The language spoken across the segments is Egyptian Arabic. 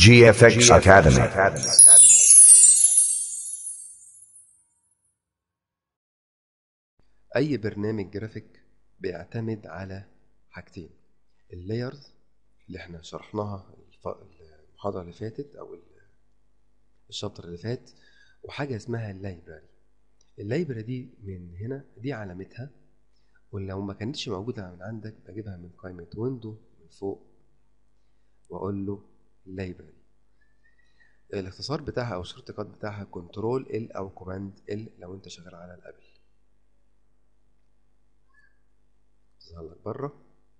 GFX Academy. اي برنامج جرافيك بيعتمد على حاجتين اللايرز اللي احنا شرحناها الف- المحاضره اللي فاتت او ال- الشابتر اللي فات وحاجه اسمها اللايبراري اللايبراري دي من هنا دي علامتها ولو ما كانتش موجوده من عندك بجيبها من قائمه ويندو من فوق واقول له لايبراري الاختصار بتاعها او الشورت كات بتاعها كنترول ال او كوماند ال لو انت شغال على الابل تظهر لك بره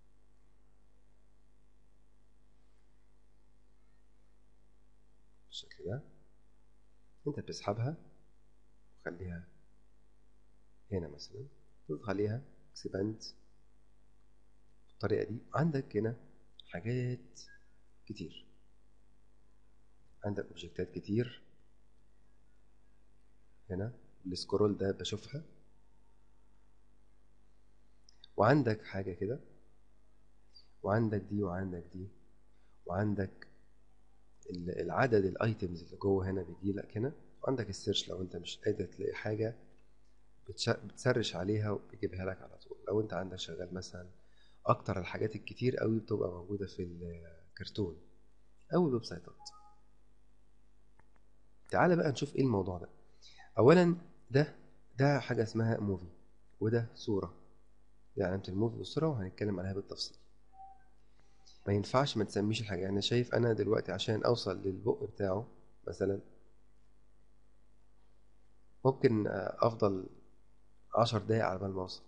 بالشكل ده انت بتسحبها وخليها هنا مثلا تضغط عليها اكسباند بالطريقه دي عندك هنا حاجات كتير عندك اوبجكتات كتير هنا السكرول ده بشوفها وعندك حاجة كده وعندك دي وعندك دي وعندك ال- العدد الايتمز اللي جوه هنا بيجي لك هنا وعندك السيرش لو انت مش قادر تلاقي حاجة بتش- بتسرش عليها وبيجيبها لك على طول لو انت عندك شغال مثلا اكتر الحاجات الكتير قوي بتبقى موجودة في الكرتون او الويب سايتات تعال بقى نشوف ايه الموضوع ده اولا ده ده حاجة اسمها موفي وده صورة دي علامة الموفي والصورة وهنتكلم عليها بالتفصيل ما ينفعش ما تسميش الحاجة أنا شايف أنا دلوقتي عشان أوصل للبق بتاعه مثلا ممكن آه، أفضل عشر دقايق على بال ما أوصل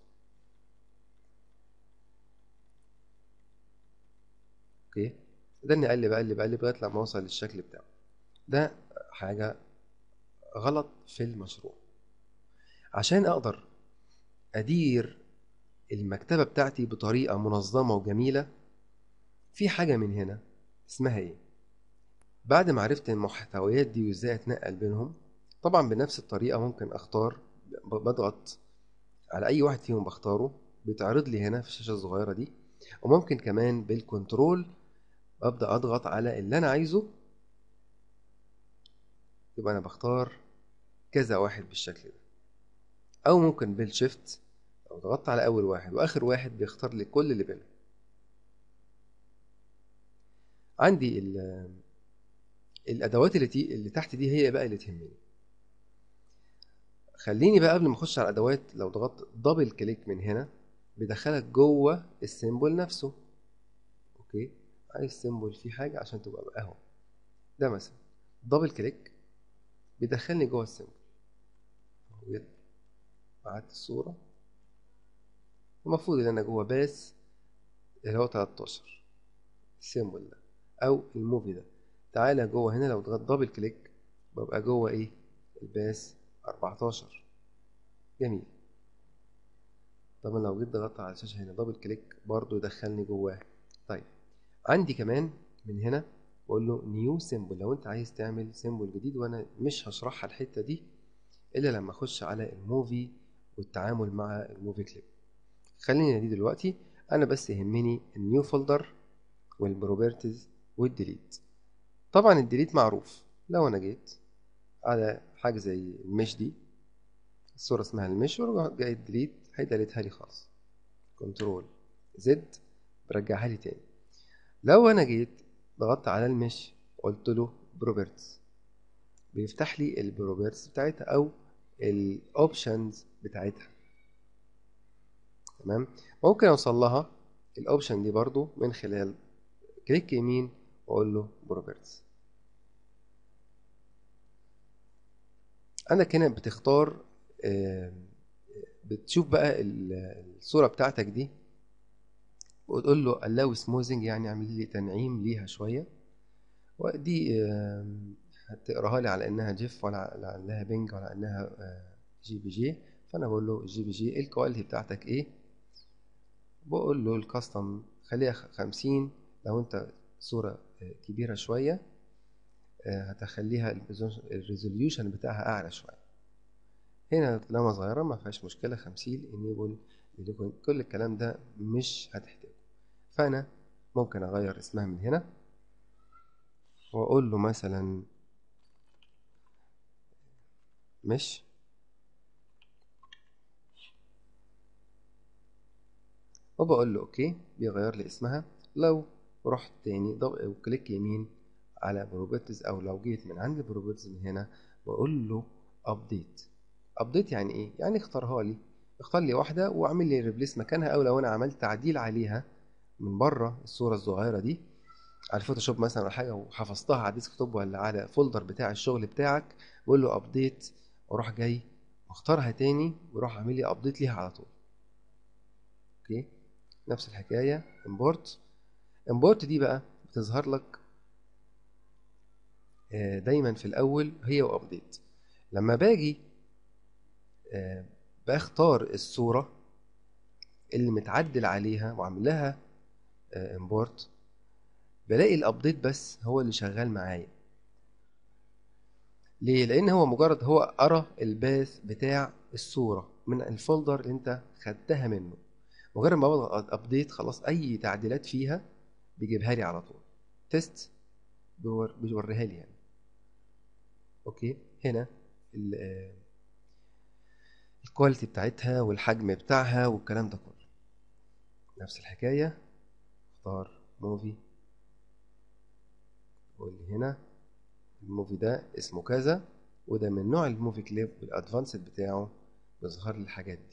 أوكي ده إني أقلب أقلب أقلب لغاية لما أوصل للشكل بتاعه ده حاجة غلط في المشروع عشان أقدر أدير المكتبة بتاعتي بطريقة منظمة وجميلة في حاجة من هنا اسمها ايه بعد ما عرفت المحتويات دي وازاي اتنقل بينهم طبعا بنفس الطريقة ممكن اختار ب- بضغط على اي واحد فيهم بختاره بيتعرض لي هنا في الشاشة الصغيرة دي وممكن كمان بالكنترول ابدا اضغط على اللي انا عايزه يبقى انا بختار كذا واحد بالشكل ده او ممكن بالشيفت لو ضغطت على اول واحد واخر واحد بيختار لي كل اللي بينهم عندي ال- الادوات اللي, تي... اللي تحت دي هي بقى اللي تهمني خليني بقى قبل ما اخش على الادوات لو ضغطت دبل كليك من هنا بيدخلك جوه السيمبل نفسه اوكي عايز سيمبل فيه حاجه عشان تبقى بقى اهو ده مثلا دبل كليك بيدخلني جوه السيمبل أهو جيت بعت الصوره المفروض ان انا جوه باس اللي هو 13 السيمبل ده او الموفي ده تعالى جوه هنا لو ضغطت دبل كليك ببقى جوه ايه الباس 14 جميل طبعا لو جيت ضغطت على الشاشه هنا دبل كليك برضو يدخلني جواه طيب عندي كمان من هنا بقول له نيو سيمبل لو انت عايز تعمل سيمبل جديد وانا مش هشرحها الحته دي الا لما اخش على الموفي والتعامل مع الموفي كليب خلينا دي دلوقتي انا بس يهمني النيو فولدر والبروبرتيز والديليت طبعا الديليت معروف لو انا جيت على حاجه زي المش دي الصوره اسمها المش ورجع جاي الديليت هيدلتها لي خالص كنترول زد برجعها لي تاني لو انا جيت ضغطت على المش قلت له بروبرتيز بيفتح لي البروبرتيز بتاعتها او الاوبشنز بتاعتها تمام ممكن اوصل لها الاوبشن دي برضو من خلال كليك يمين واقول له بروبرتيز عندك هنا بتختار آه، بتشوف بقى ال- الصورة بتاعتك دي وتقول له allow smoothing يعني اعمل لي تنعيم ليها شوية ودي آه، هتقراها لي على انها جيف ولا على انها بينج ولا انها جي بي جي فانا بقول له جي بي جي الكواليتي بتاعتك ايه بقول له الكاستم خليها خ- خمسين لو انت صورة آه، كبيرة شوية آه، هتخليها الريزوليوشن بتاعها اعلى شوية هنا لما صغيرة ما فيهاش مشكلة خمسين انيبل كل الكلام ده مش هتحتاجه فانا ممكن اغير اسمها من هنا واقول له مثلا مش وبقول له اوكي بيغير لي اسمها لو رحت تاني ضغط وكليك يمين على بروبرتيز او لو جيت من عند بروبرتيز من هنا بقول له ابديت ابديت يعني ايه يعني اختارها لي اختار لي واحده واعمل لي ريبليس مكانها او لو انا عملت تعديل عليها من بره الصوره الصغيره دي على الفوتوشوب مثلا ولا حاجه وحفظتها على الديسك توب ولا على فولدر بتاع الشغل بتاعك بقول له ابديت واروح جاي مختارها تاني واروح اعمل لي ابديت ليها على طول اوكي نفس الحكايه امبورت امبورت دي بقى بتظهر لك دايما في الاول هي وابديت لما باجي بختار الصوره اللي متعدل عليها وعامل لها امبورت بلاقي الابديت بس هو اللي شغال معايا ليه لان هو مجرد هو قرا الباث بتاع الصوره من الفولدر اللي انت خدتها منه مجرد ما بضغط ابديت خلاص اي تعديلات فيها بيجيبها لي على طول تيست بيوريها لي يعني اوكي هنا الكواليتي بتاعتها والحجم بتاعها والكلام ده كله نفس الحكايه اختار موفي قول لي هنا الموفي ده اسمه كذا وده من نوع الموفي كليب والادفانسد بتاعه بيظهر لي الحاجات دي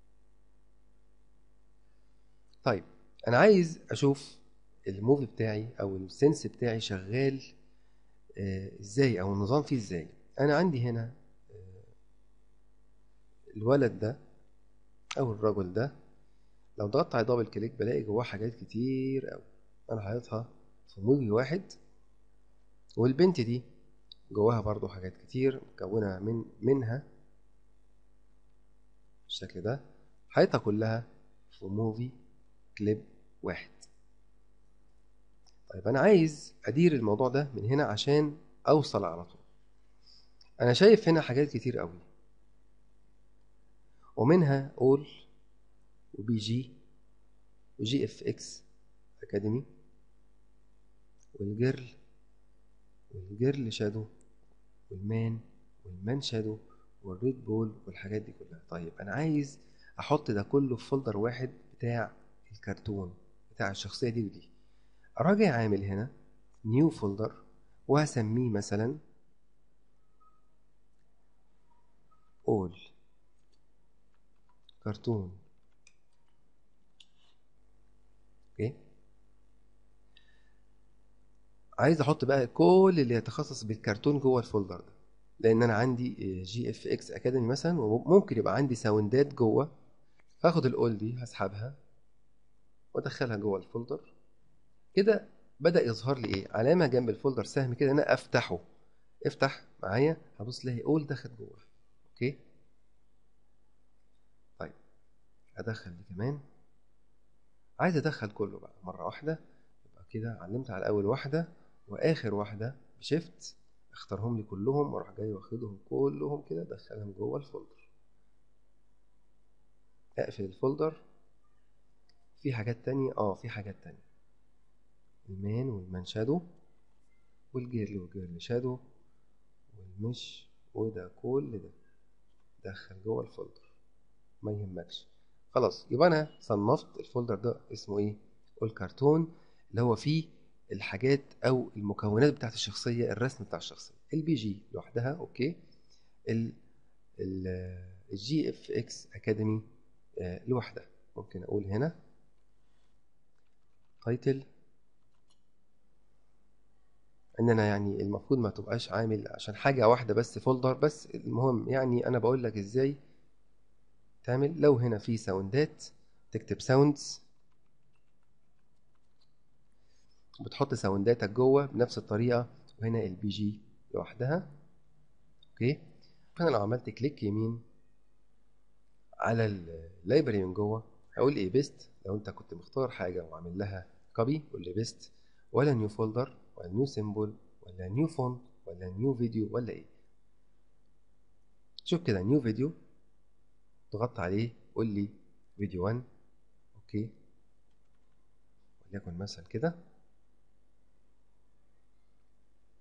طيب انا عايز اشوف الموفي بتاعي او السنس بتاعي شغال آه ازاي او النظام فيه ازاي انا عندي هنا آه الولد ده او الرجل ده لو ضغطت على دبل كليك بلاقي جواه حاجات كتير قوي انا حاططها في موفي واحد والبنت دي جواها برضو حاجات كتير مكونة من منها بالشكل ده حيطها كلها في موفي كليب واحد طيب انا عايز ادير الموضوع ده من هنا عشان اوصل على طول انا شايف هنا حاجات كتير قوي ومنها اول وبي جي وجي اف اكس اكاديمي والجيرل والجيرل شادو والمان والمان شادو والريد بول والحاجات دي كلها طيب انا عايز احط ده كله في فولدر واحد بتاع الكرتون بتاع الشخصيه دي ودي اراجع عامل هنا نيو فولدر وهسميه مثلا اول كرتون اوكي عايز احط بقى كل اللي يتخصص بالكرتون جوه الفولدر ده لان انا عندي جي اف اكس اكاديمي مثلا وممكن يبقى عندي ساوندات جوه هاخد الاول دي هسحبها وادخلها جوه الفولدر كده بدا يظهر لي ايه علامه جنب الفولدر سهم كده انا افتحه افتح معايا هبص تلاقي اول دخل جوه اوكي طيب ادخل دي كمان عايز ادخل كله بقى مره واحده يبقى كده علمت على اول واحده واخر واحده بشيفت اختارهم لي كلهم واروح جاي واخدهم كلهم كده ادخلهم جوه الفولدر اقفل الفولدر في حاجات تانية اه في حاجات تانية المان والمان شادو والجيرل والجيرل شادو والمش وده كل ده دخل جوه الفولدر ما يهمكش خلاص يبقى انا صنفت الفولدر ده اسمه ايه الكرتون اللي هو فيه الحاجات او المكونات بتاعت الشخصيه الرسم بتاع الشخصيه البي جي لوحدها اوكي ال الجي اف اكس اكاديمي لوحدها ممكن اقول هنا تايتل ان انا يعني المفروض ما تبقاش عامل عشان حاجه واحده بس فولدر بس المهم يعني انا بقول لك ازاي تعمل لو هنا في ساوندات تكتب ساوندز بتحط ساونداتك جوه بنفس الطريقه وهنا البي جي لوحدها اوكي فانا لو عملت كليك يمين على اللايبرري من جوه هقول ايه بيست لو انت كنت مختار حاجه وعامل لها كوبي قول لي بيست ولا نيو فولدر ولا نيو سيمبل ولا نيو فونت ولا نيو فيديو ولا ايه شوف كده نيو فيديو ضغطت عليه قول لي فيديو 1 اوكي وليكن مثلا كده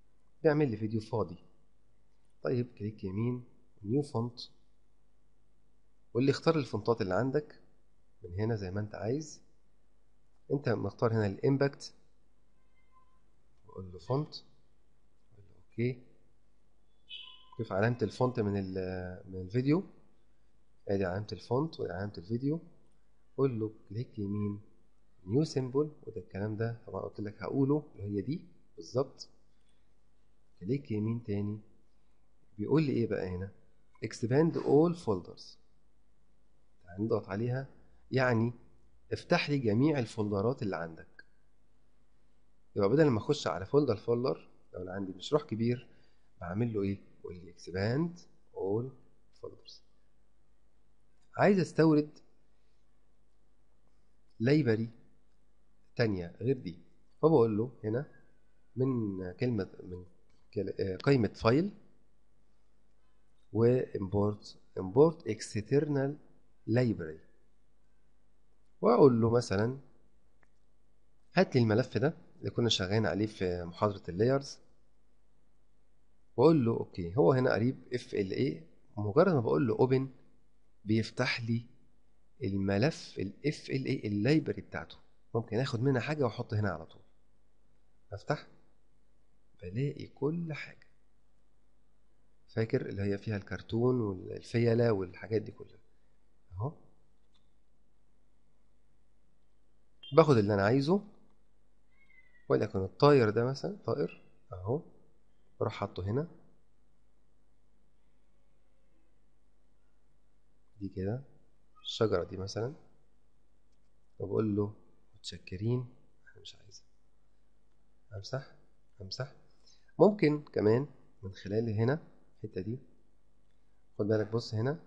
بيعمل لي فيديو فاضي طيب كليك يمين نيو فونت واللي اختار الفونتات اللي عندك من هنا زي ما انت عايز انت مختار هنا الامباكت وقول له فونت قول له اوكي شوف علامة الفونت من من الفيديو ادي علامة الفونت وادي علامة الفيديو قول له كليك يمين نيو سيمبل وده الكلام ده طبعا قلت لك هقوله اللي هي دي بالظبط كليك يمين تاني بيقول لي ايه بقى هنا expand all folders هنضغط عليها يعني افتح لي جميع الفولدرات اللي عندك يبقى بدل ما اخش على فولدر فولدر لو انا عندي مشروع كبير بعمل له ايه بقول لي expand all folders عايز استورد لايبرري تانية غير دي فبقول له هنا من كلمة من قائمة فايل و import import external library واقول له مثلا هات لي الملف ده اللي كنا شغالين عليه في محاضرة اللايرز واقول له اوكي هو هنا قريب اف ال اي مجرد ما بقول له اوبن بيفتح لي الملف الاف ال اي اللايبرري بتاعته ممكن اخد منها حاجة واحط هنا على طول افتح بلاقي كل حاجة فاكر اللي هي فيها الكرتون والفيلة والحاجات دي كلها اهو باخد اللي انا عايزه وليكن الطاير ده مثلا طائر اهو بروح حاطه هنا دي كده الشجرة دي مثلا وبقول له متشكرين انا مش عايزها امسح امسح ممكن كمان من خلال هنا الحته دي خد بالك بص هنا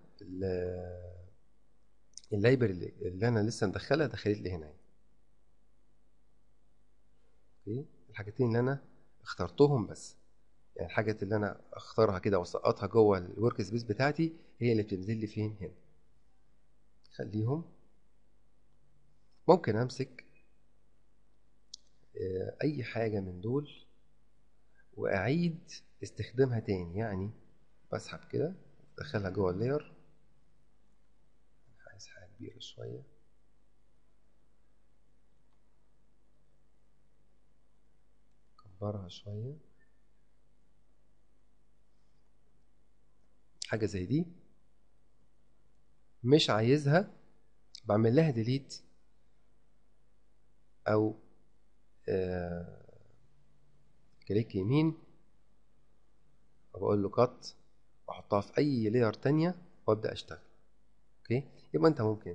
اللايبر اللي, اللي انا لسه مدخلها دخلت لي هنا اوكي الحاجتين اللي انا اخترتهم بس يعني الحاجات اللي انا اختارها كده واسقطها جوه الورك سبيس بتاعتي هي اللي بتنزل لي فين هنا خليهم ممكن امسك اي حاجه من دول واعيد استخدامها تاني يعني بسحب كده ادخلها جوه اللاير عايز حاجه كبيره شويه اكبرها شويه حاجه زي دي مش عايزها بعمل لها ديليت او آه كليك يمين وبقول له كات واحطها في اي لاير تانية وابدا اشتغل اوكي يبقى انت ممكن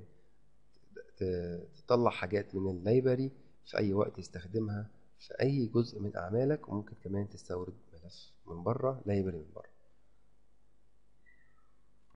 تطلع حاجات من اللايبرري في اي وقت تستخدمها في اي جزء من اعمالك وممكن كمان تستورد ملف من بره لايبرري من بره